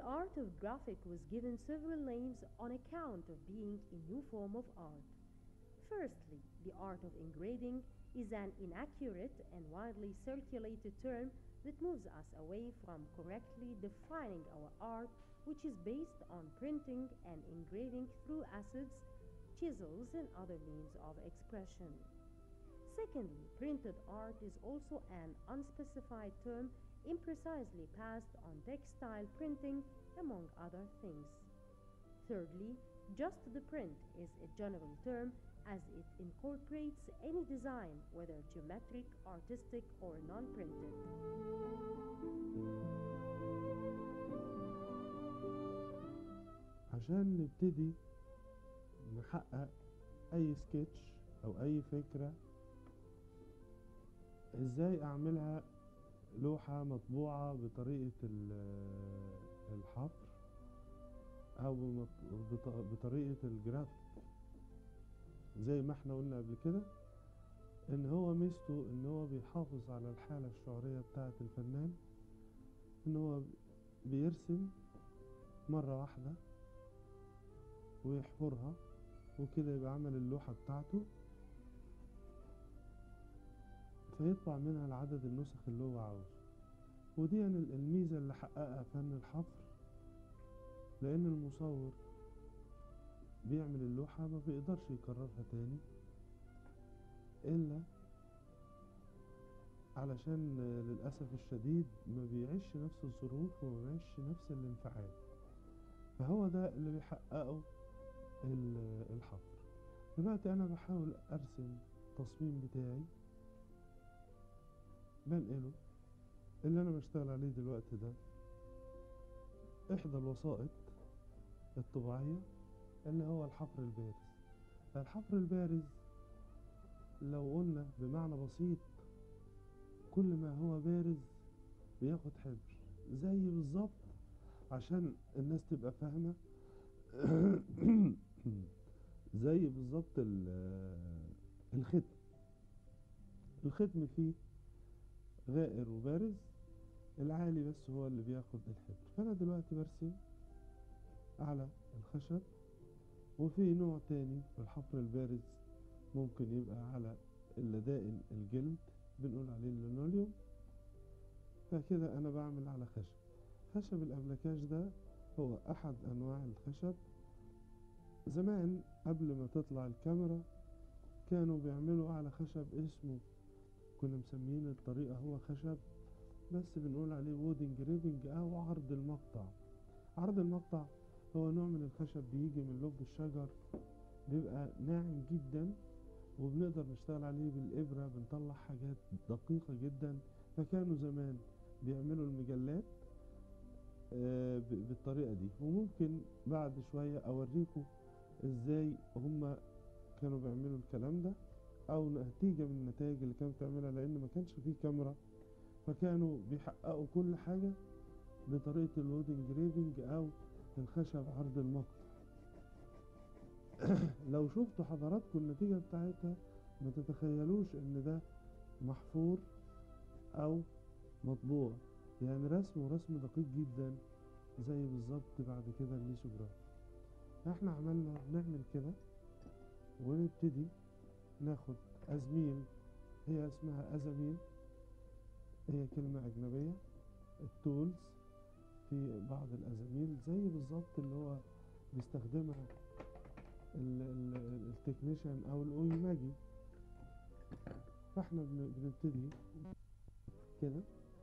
art of graphic was given several names on account of being a new form of art. Firstly, the art of engraving is an inaccurate and widely circulated term that moves us away from correctly defining our art, which is based on printing and engraving through acids, chisels, and other means of expression. Secondly, printed art is also an unspecified term imprecisely passed on textile printing, among other things. Thirdly, just the print is a general term as it incorporates any design, whether geometric, artistic, or non printed. عشان نبتدي نحقق اي سكتش او اي فكرة ازاي اعملها لوحة مطبوعة بطريقة ال- الحفر او بمط- بط- بطريقة الجرافيك زي ما احنا قلنا قبل كده ان هو ميزته ان هو بيحافظ على الحالة الشعورية بتاعة الفنان ان هو بيرسم مرة واحدة ويحفرها وكده يبقى عمل اللوحة بتاعته فيطبع منها العدد النسخ اللي هو عاوزه ودي يعني الميزة اللي حققها فن الحفر لأن المصور بيعمل اللوحة ما بيقدرش يكررها تاني إلا علشان للأسف الشديد ما بيعيش نفس الظروف وما بيعيش نفس الانفعال فهو ده اللي بيحققه ال- الحفر دلوقتي أنا بحاول أرسم تصميم بتاعي بنقله اللي أنا بشتغل عليه دلوقتي ده إحدى الوسائط الطبيعية اللي هو الحفر البارز الحفر البارز لو قلنا بمعنى بسيط كل ما هو بارز بياخد حبر زي بالظبط عشان الناس تبقى فاهمة زي بالظبط ال- الختم الختم فيه غائر وبارز العالي بس هو اللي بياخد الحبر فأنا دلوقتي برسم على الخشب وفي نوع تاني في الحفر البارز ممكن يبقى على اللدائن الجلد بنقول عليه اللينوليوم فكده أنا بعمل على خشب خشب الأبلكاش ده هو أحد أنواع الخشب زمان قبل ما تطلع الكاميرا كانوا بيعملوا على خشب اسمه كنا مسمين الطريقة هو خشب بس بنقول عليه وود انجريفنج أو عرض المقطع عرض المقطع هو نوع من الخشب بيجي من لب الشجر بيبقى ناعم جدا وبنقدر نشتغل عليه بالإبرة بنطلع حاجات دقيقة جدا فكانوا زمان بيعملوا المجلات آه، ب- بالطريقة دي وممكن بعد شوية أوريكم إزاي هما كانوا بيعملوا الكلام ده أو نتيجة من النتائج اللي كانوا بتعملها لأن ما كانش فيه كاميرا فكانوا بيحققوا كل حاجة بطريقة الوود انجريفنج أو الخشب عرض المقطع لو شفتوا حضراتكم النتيجة بتاعتها ما تتخيلوش ان ده محفور او مطبوع يعني رسم ورسم دقيق جدا زي بالظبط بعد كده الليسوجراف احنا عملنا نعمل كده ونبتدي ناخد ازميل هي اسمها ازاميل هي كلمة أجنبية التولز في بعض الأزاميل زي بالظبط اللي هو بيستخدمها ال- ال- التكنيشن أو الأويماجي فاحنا بن- بنبتدي كده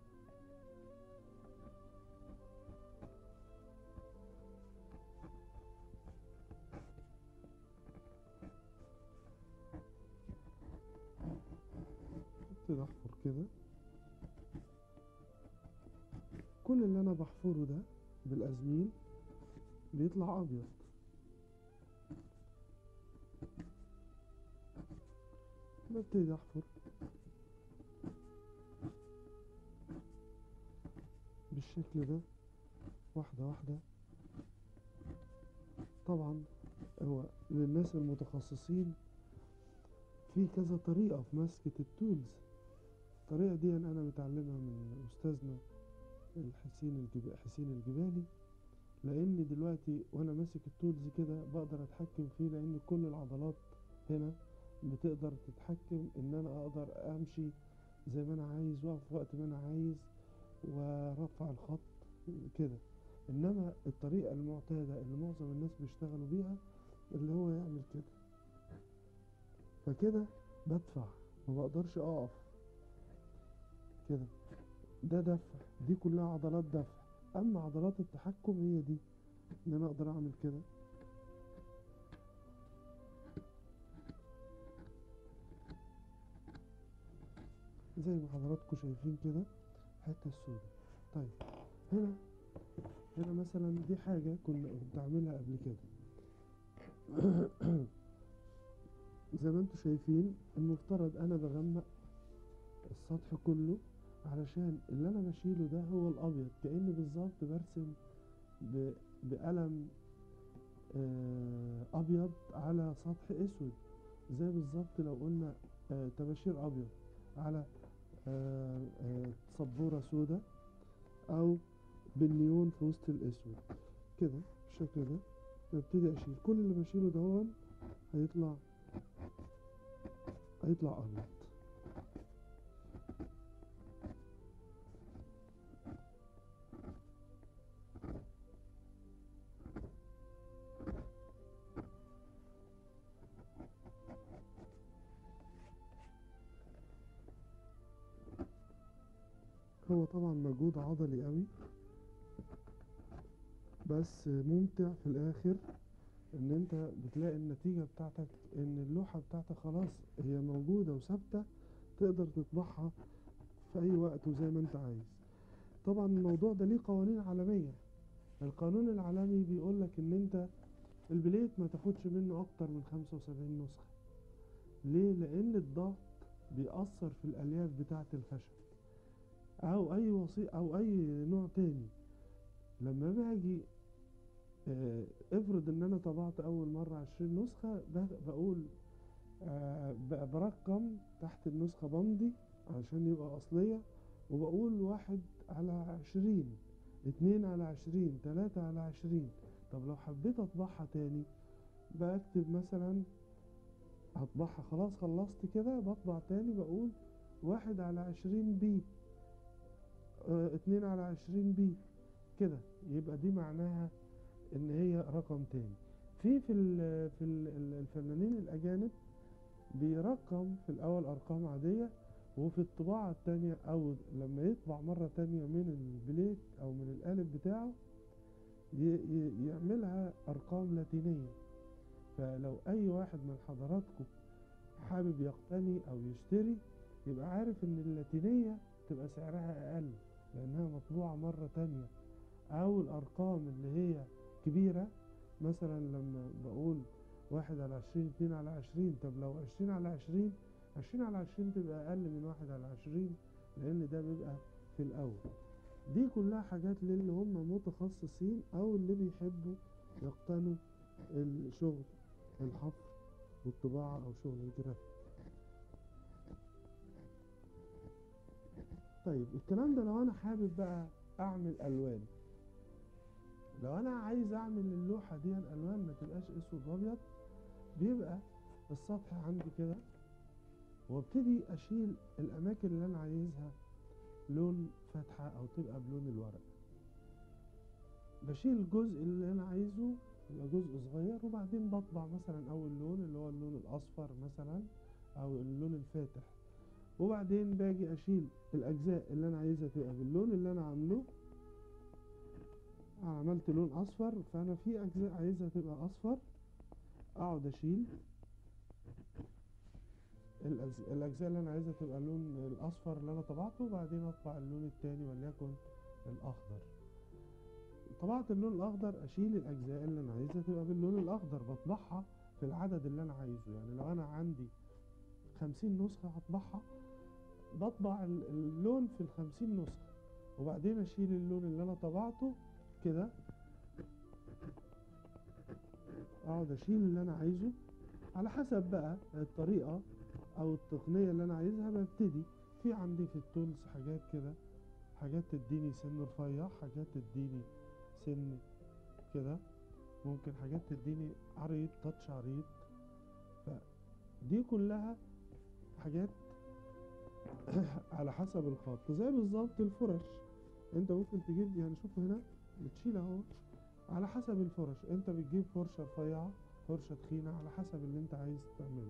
ابتدي احفر كده كل اللي انا بحفره ده بالازميل بيطلع ابيض ببتدي احفر بالشكل ده واحدة واحدة طبعا هو للناس المتخصصين في كذا طريقة في مسكة التولز الطريقة دي أنا متعلمها من أستاذنا الحسين الجب... حسين الجبالي لان دلوقتي وانا ماسك التولز كده بقدر اتحكم فيه لان كل العضلات هنا بتقدر تتحكم ان انا اقدر امشي زي ما انا عايز واقف وقت ما انا عايز وارفع الخط كده انما الطريقة المعتادة اللي معظم الناس بيشتغلوا بيها اللي هو يعمل كده فكده بدفع ما بقدرش اقف كده ده دفع دي كلها عضلات دفع اما عضلات التحكم هي دي ان انا اقدر اعمل كده زي ما حضراتكم شايفين كده الحته السوداء طيب هنا هنا مثلا دي حاجه كنا كنت عاملها قبل كده زي ما انتم شايفين المفترض انا بغمق السطح كله علشان اللي انا بشيله ده هو الابيض كاني بالظبط برسم ب- بقلم آه، ابيض على سطح اسود زي بالظبط لو قلنا آه، طباشير ابيض على آه، آه، سبوره سوداء او بالنيون في وسط الاسود كده بالشكل ده ببتدي اشيل كل اللي بشيله ده هو هيطلع هيطلع ابيض هو طبعا مجهود عضلي قوي بس ممتع في الاخر ان انت بتلاقي النتيجة بتاعتك ان اللوحة بتاعتك خلاص هي موجودة وثابتة تقدر تطبعها في اي وقت وزي ما انت عايز طبعا الموضوع ده ليه قوانين عالمية القانون العالمي بيقولك ان انت البليت ما تاخدش منه اكتر من خمسة وسبعين نسخة ليه لان الضغط بيأثر في الالياف بتاعة الخشب او اي وسيط او اي نوع تاني لما باجي آه، افرض ان انا طبعت اول مرة عشرين نسخة ب- بقول آه، ب- برقم تحت النسخة بمضي علشان يبقى اصلية وبقول واحد على عشرين اتنين على عشرين تلاتة على عشرين طب لو حبيت اطبعها تاني بكتب مثلا هطبعها خلاص خلصت كده بطبع تاني بقول واحد على عشرين بي اه اتنين على عشرين بي كده يبقى دي معناها ان هي رقم تاني في في ال في ال الفنانين الاجانب بيرقم في الاول ارقام عادية وفي الطباعة التانية او لما يطبع مرة تانية من البليت او من القالب بتاعه ي- ي- يعملها ارقام لاتينية فلو اي واحد من حضراتكم حابب يقتني او يشتري يبقى عارف ان اللاتينية تبقى سعرها اقل لانها مطبوعة مرة تانية او الارقام اللي هي كبيرة مثلا لما بقول واحد على عشرين اتنين على عشرين طب لو عشرين على عشرين عشرين على عشرين تبقى اقل من واحد على عشرين لان ده بيبقى في الاول دي كلها حاجات للي هم متخصصين او اللي بيحبوا يقتنوا الشغل الحفر والطباعة او شغل الجرافيك طيب الكلام ده لو انا حابب بقى اعمل الوان لو انا عايز اعمل اللوحة دي الالوان ما تبقاش اسود وابيض بيبقى السطح عندي كده وابتدي اشيل الاماكن اللي انا عايزها لون فاتحة او تبقى بلون الورق بشيل الجزء اللي انا عايزه يبقى جزء صغير وبعدين بطبع مثلا اول لون اللي هو اللون الاصفر مثلا او اللون الفاتح وبعدين باجي اشيل الاجزاء اللي انا عايزها تبقى باللون اللي انا عامله عملت لون اصفر فانا في اجزاء عايزها تبقى اصفر اقعد اشيل الأز- الاجزاء اللي انا عايزها تبقى اللون الاصفر اللي انا طبعته وبعدين اطبع اللون التاني وليكن الاخضر طبعت اللون الاخضر اشيل الاجزاء اللي انا عايزها تبقى باللون الاخضر بطبعها في العدد اللي انا عايزه يعني لو انا عندي خمسين نسخة هطبعها بطبع ال- اللون في الخمسين نسخة وبعدين اشيل اللون اللي انا طبعته كده اقعد اشيل اللي انا عايزه على حسب بقى الطريقة او التقنية اللي انا عايزها ببتدي في عندي في التولز حاجات كده حاجات تديني سن رفيع حاجات تديني سن كده ممكن حاجات تديني عريض تاتش عريض فدي كلها حاجات على حسب الخط زي بالظبط الفرش انت ممكن تجيب يعني شوف هنا بتشيل اهو على حسب الفرش انت بتجيب فرشة رفيعة فرشة تخينة على حسب اللي انت عايز تعمله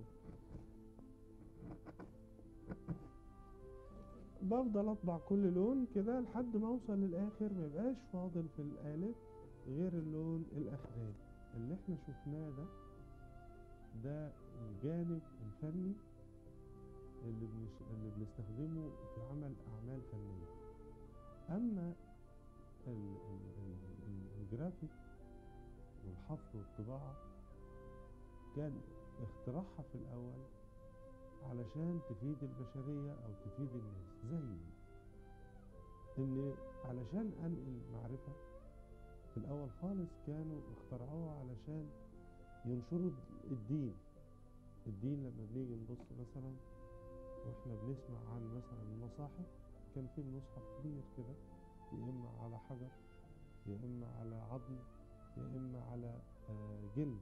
بفضل اطبع كل لون كده لحد ما اوصل للاخر ما يبقاش فاضل في القالب غير اللون الاخراني اللي احنا شفناه ده ده الجانب الفني اللي, بنش... اللي بنستخدمه في عمل اعمال فنيه اما ال... ال... ال... ال... الجرافيك والحفر والطباعه كان اختراعها في الاول علشان تفيد البشريه او تفيد الناس زي ان علشان انقل معرفه في الاول خالص كانوا اخترعوها علشان ينشروا الدين الدين لما بنيجي نبص مثلا واحنا بنسمع عن مثلا المصاحف كان في مصحف كبير كده يا اما على حجر يا اما على عظم يا اما على آه جلد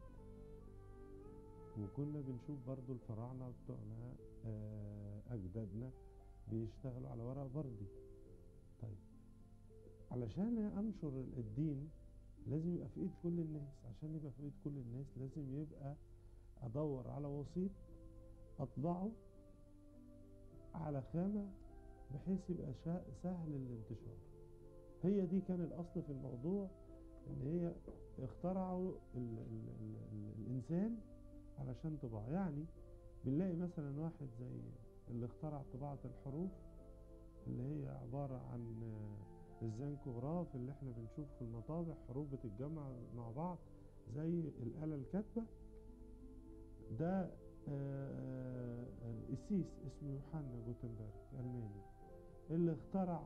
وكنا بنشوف برضو الفراعنة بتوعنا آه أجدادنا بيشتغلوا على ورق بردي طيب علشان أنشر الدين لازم يبقى في إيد كل الناس عشان يبقى في إيد كل الناس لازم يبقى أدور على وسيط أطبعه على خامة بحيث يبقى سهل الانتشار هي دي كان الأصل في الموضوع إن هي اخترعوا ال ال ال ال الإنسان علشان طباعة يعني بنلاقي مثلا واحد زي اللي اخترع طباعة الحروف اللي هي عبارة عن الزنكوغراف اللي احنا بنشوف في المطابع حروف بتتجمع مع بعض زي الآلة الكاتبة ده قسيس اسمه يوحنا جوتنبرج ألماني اللي اخترع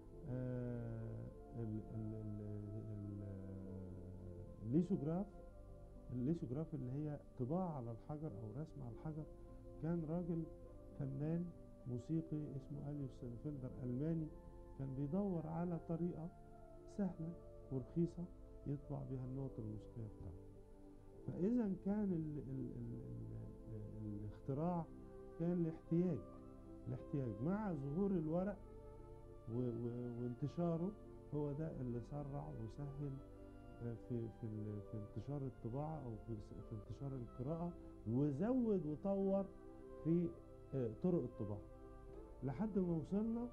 الليسوجراف الليسوجراف اللي هي طباعة على الحجر أو رسم على الحجر كان راجل فنان موسيقي اسمه أليوس سينفيلدر ألماني كان بيدور على طريقة سهلة ورخيصة يطبع بها النوت الموسيقية بتاعته فإذا كان ال ال ال ال الاختراع كان الاحتياج الاحتياج مع ظهور الورق و و وانتشاره هو ده اللي سرع وسهل في في في انتشار الطباعة أو في, في انتشار القراءة وزود وطور في طرق الطباعة لحد ما وصلنا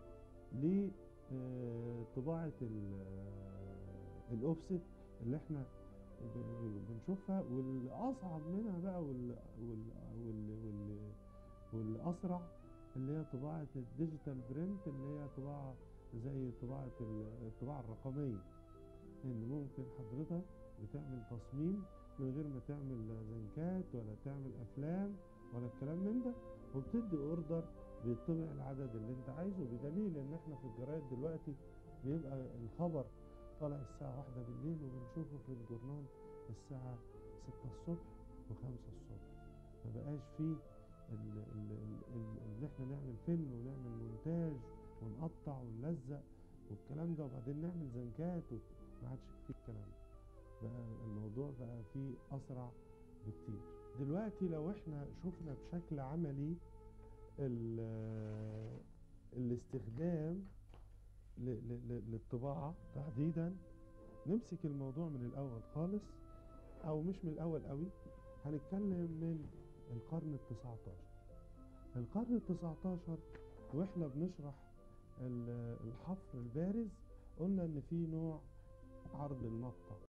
لطباعة الأوفست اللي احنا بنشوفها والأصعب منها بقى وال وال وال وال والأسرع اللي هي طباعة الديجيتال برنت اللي هي طباعة زي طباعة الطباعة الرقمية ان ممكن حضرتك بتعمل تصميم من غير ما تعمل زنكات ولا تعمل افلام ولا الكلام من ده وبتدي اوردر بيطبع العدد اللي انت عايزه بدليل ان احنا في الجرايد دلوقتي بيبقى الخبر طالع الساعة واحدة بالليل وبنشوفه في الجورنال الساعة ستة الصبح وخمسة الصبح ما بقاش فيه اللي احنا نعمل فيلم ونعمل مونتاج ونقطع ونلزق والكلام ده وبعدين نعمل زنكات ما عادش فيه الكلام ده بقى الموضوع بقى فيه اسرع بكتير دلوقتي لو احنا شفنا بشكل عملي الاستخدام للطباعة تحديدا نمسك الموضوع من الاول خالص او مش من الاول قوي هنتكلم من القرن التسعتاشر القرن التسعتاشر واحنا بنشرح الحفر البارز قلنا ان في نوع عرض المقطع